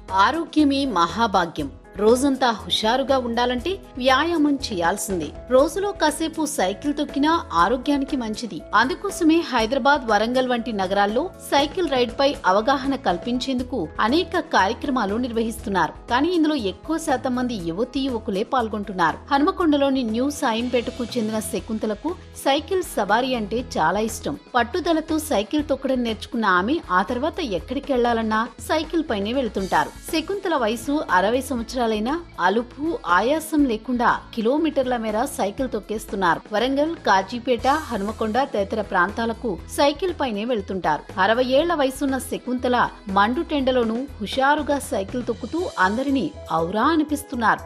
ఆరోగ్యమే మహాభాగ్యం రోజంతా హుషారుగా ఉండాలంటే వ్యాయామం చేయాల్సిందే రోజులో కాసేపు సైకిల్ తొక్కినా ఆరోగ్యానికి మంచిది అందుకోసమే హైదరాబాద్ వరంగల్ వంటి నగరాల్లో సైకిల్ రైడ్ పై అవగాహన కల్పించేందుకు అనేక కార్యక్రమాలు నిర్వహిస్తున్నారు కానీ ఇందులో ఎక్కువ శాతం మంది యువతీ యువకులే పాల్గొంటున్నారు హనుమకొండలోని న్యూ సాయింపేటకు చెందిన శకుంతలకు సైకిల్ సవారీ అంటే చాలా ఇష్టం పట్టుదలతో సైకిల్ తొక్కడం నేర్చుకున్న ఆమె ఆ తర్వాత ఎక్కడికి వెళ్లాలన్నా సైకిల్ పైనే వెళ్తుంటారు శకుంతల వయసు అరవై సంవత్సరాలైనా అలుపు ఆయాసం లేకుండా కిలోమీటర్ల మేర సైకిల్ తొక్కేస్తున్నారు వరంగల్ కాజీపేట హనుమకొండ తదితర ప్రాంతాలకు సైకిల్ పైనే వెళ్తుంటారు అరవై ఏళ్ల వయసున్న శకుంతల మండుటెండలోనూ హుషారుగా సైకిల్ తొక్కుతూ అందరినీ ఔరా అనిపిస్తున్నారు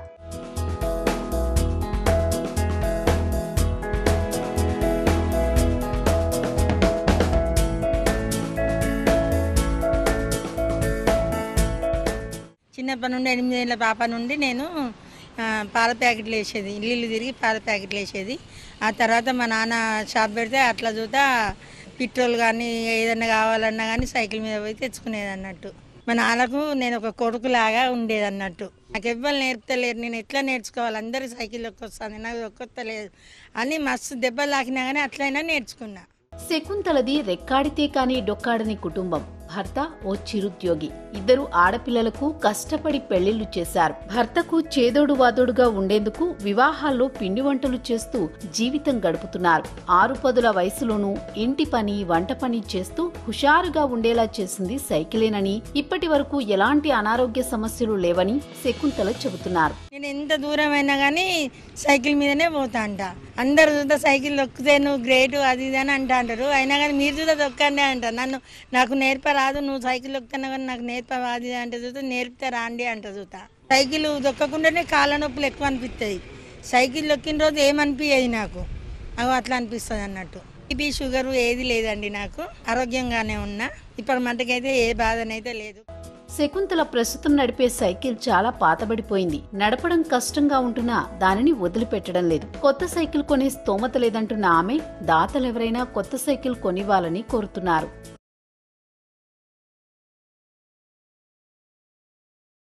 చిన్నప్పటి నుండి ఎనిమిదేళ్ళ పాప నుండి నేను ఆ, పాల ప్యాకెట్లు వేసేది ఇల్లు తిరిగి పాల ప్యాకెట్లు వేసేది ఆ తర్వాత మా నాన్న షాప్ పెడితే అట్లా చూతా పెట్రోల్ కానీ ఏదన్నా కావాలన్నా కానీ సైకిల్ మీద పోయి తెచ్చుకునేది అన్నట్టు మా నాన్నకు నేను ఒక కొడుకులాగా ఉండేది అన్నట్టు నాకు ఎవ్వరు నేర్పుతలేరు నేను ఎట్లా నేర్చుకోవాలి అందరూ సైకిల్ వస్తాను నాకు ఒక్కొత్తలేదు అని మస్తు దెబ్బలు తాకినా కానీ అట్లయినా నేర్చుకున్నా శకుంతలది రెక్కాడితే కాని డొక్కాడని కుటుంబం భర్త ఓ చిరుద్యోగి ఇద్దరు ఆడపిల్లలకు కష్టపడి పెళ్లిళ్లు చేశారు భర్తకు చేదోడు వాదోడుగా ఉండేందుకు వివాహాల్లో పిండి వంటలు చేస్తూ జీవితం గడుపుతున్నారు ఆరు పదుల వయసులోనూ ఇంటి పని వంట పని చేస్తూ హుషారుగా ఉండేలా చేసింది సైకిలేనని ఇప్పటి వరకు ఎలాంటి అనారోగ్య సమస్యలు లేవని శకుంతల చెబుతున్నారు నేను ఎంత దూరం అయినా కానీ సైకిల్ మీదనే పోతా అంట అందరు చూద్దా సైకిల్ తొక్కితే నువ్వు గ్రేట్ అది ఇది అని అంటా అంటారు అయినా కానీ మీరు చూద్దా తొక్కండి అంట నన్ను నాకు నేర్పరాదు నువ్వు సైకిల్ తొక్కుతున్నా కానీ నాకు నేర్పవా అది ఇది అంటే చూస్తే నేర్పితే రాండి అంట చూతా సైకిల్ తొక్కకుండానే కాళ్ళ నొప్పులు ఎక్కువ అనిపిస్తాయి సైకిల్ తొక్కిన రోజు ఏమనిపించేది నాకు అగో అట్లా అనిపిస్తుంది అన్నట్టు బీపీ షుగర్ ఏది లేదండి నాకు ఆరోగ్యంగానే ఉన్నా ఇప్పుడు మటుకైతే ఏ బాధనైతే లేదు శకుంతల ప్రస్తుతం నడిపే సైకిల్ చాలా పాతబడిపోయింది నడపడం కష్టంగా ఉంటున్నా దానిని వదిలిపెట్టడం లేదు కొత్త సైకిల్ కొనే స్తోమత లేదంటున్న ఆమె దాతలెవరైనా కొత్త సైకిల్ కొనివ్వాలని కోరుతున్నారు